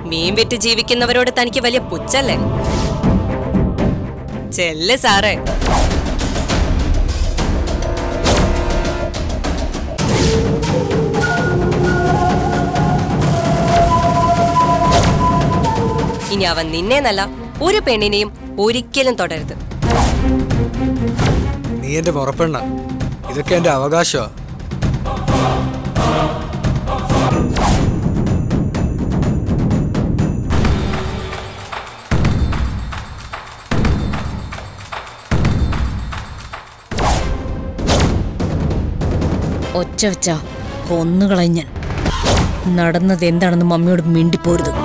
മീൻ വിറ്റ് ജീവിക്കുന്നവരോട് തനിക്ക് വലിയ പുച്ഛല്ലേ ചെല്ല് സാറേ ഇനി അവൻ നിന്നേന്നല്ല ഒരു പെണ്ണിനെയും ഒരിക്കലും തുടരുത് നീ എന്റെ മുറപ്പെണ്ണ ഇതൊക്കെ എന്റെ അവകാശമാ ഒച്ച വെച്ച കൊന്നുകളഞ്ഞൻ നടന്നത് എന്താണെന്ന് മമ്മിയോട് മിണ്ടിപ്പോരുത്